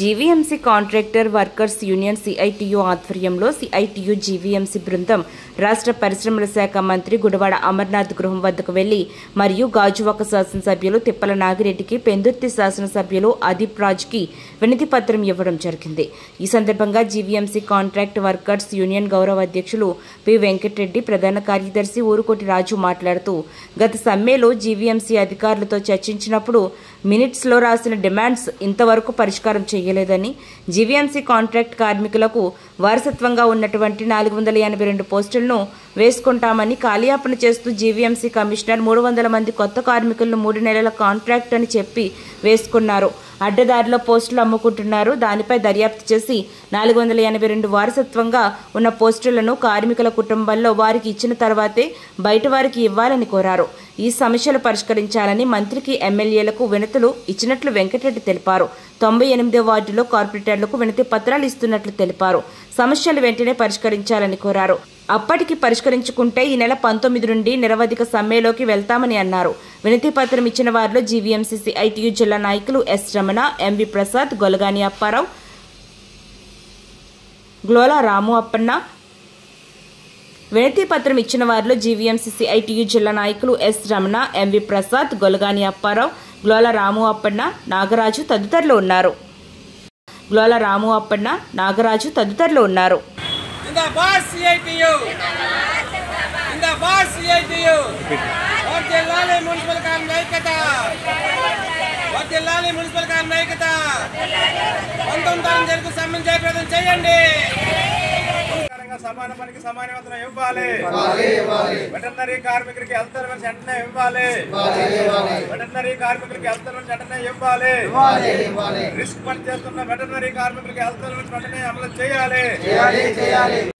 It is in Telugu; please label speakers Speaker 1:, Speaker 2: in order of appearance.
Speaker 1: GVMC contractor workers union CITU ఆధ్వర్యంలో సిఐటియు జీవీఎంసీ బృందం రాష్ట్ర పరిశ్రమల శాఖ మంత్రి గుడివాడ అమర్నాథ్ గృహం వద్దకు వెళ్లి మరియు గాజువాక శాసనసభ్యులు తిప్పల నాగిరెడ్డికి పెందుర్తి శాసనసభ్యులు అదీప్ రాజ్కి వినతి పత్రం ఇవ్వడం జరిగింది ఈ సందర్భంగా జీవీఎంసీ కాంట్రాక్ట్ వర్కర్స్ యూనియన్ గౌరవ అధ్యక్షులు పి వెంకటరెడ్డి ప్రధాన కార్యదర్శి ఊరుకోటి రాజు మాట్లాడుతూ గత సమ్మెలో జీవీఎంసీ అధికారులతో చర్చించినప్పుడు మినిట్స్ లో రాసిన డిమాండ్స్ ఇంతవరకు పరిష్కారం చేయలేదని జీవీఎంసీ కాంట్రాక్ట్ కార్మికులకు వారసత్వంగా ఉన్నటువంటి నాలుగు వందల ఎనభై రెండు పోస్టులను వేసుకుంటామని కాలియాపన చేస్తూ జీవీఎంసీ కమిషనర్ మూడు వందల మంది కొత్త కార్మికులను మూడు నెలల కాంట్రాక్ట్ అని చెప్పి వేసుకున్నారు అడ్డదారిలో పోస్టులు అమ్ముకుంటున్నారు దానిపై దర్యాప్తు చేసి నాలుగు వందల ఎనభై రెండు వారసత్వంగా ఉన్న పోస్టులను కార్మికుల కుటుంబంలో వారికి ఇచ్చిన తర్వాతే బయట వారికి ఇవ్వాలని కోరారు ఈ సమస్యలు పరిష్కరించాలని మంత్రికి ఎమ్మెల్యేలకు వినతులు ఇచ్చినట్లు వెంకటరెడ్డి తెలిపారు తొంభై ఎనిమిదో వార్డులో కార్పొరేటర్లకు వినతి పత్రాలు ఇస్తున్నట్లు తెలిపారు సమస్యలు వెంటనే పరిష్కరించాలని కోరారు అప్పటికి పరిష్కరించుకుంటే ఈ నెల పంతొమ్మిది నుండి నిరవధిక సమ్మెలోకి వెళ్తామని అన్నారు వినతి పత్రం ఇచ్చిన వారిలో జీవీఎంసీసీ ఐటీయూ జిల్లా నాయకులు ఎస్ రమణ ఎంవి ప్రసాద్ గొలగాని అప్పారావు గ్లోలా రాము అప్పన్న వినతి పత్రం ఇచ్చిన వారిలో జీవీఎంసీసీ ఐటీయూ జిల్లా నాయకులు ఎస్ రమణ ఎంవి ప్రసాద్ గొలగాని అప్పారావు గ్లోల రాము అప్పన్న నాగరాజు తదితరులు ఉన్నారు గ్లోల రాము అప్పన్న నాగరాజు తదితరులు ఉన్నారు
Speaker 2: జిందాబాద్ సిఐటియు జిందాబాద్ సిఐటియు వర్ధిల్లాలి మున్సిపల్ కార్మిక ఐక్యత వర్ధిల్లాలి మున్సిపల్ కార్మిక ఐక్యత పంతొమ్మిది తారీఖు జరుగు సమ్మె జయప్రదం చేయండి సమాన పనికి సమాన వేతనం ఇవ్వాలి వెటర్నరీ కార్మికుడికి హెల్త్ అలవెన్స్ వెంటనే ఇవ్వాలి వెటర్నరీ కార్మికుడికి హెల్త్ అలవెన్స్ వెంటనే ఇవ్వాలి రిస్క్ పని చేస్తున్న వెటర్నరీ కార్మికుడికి హెల్త్ అలవెన్స్ వెంటనే అమలు చేయాలి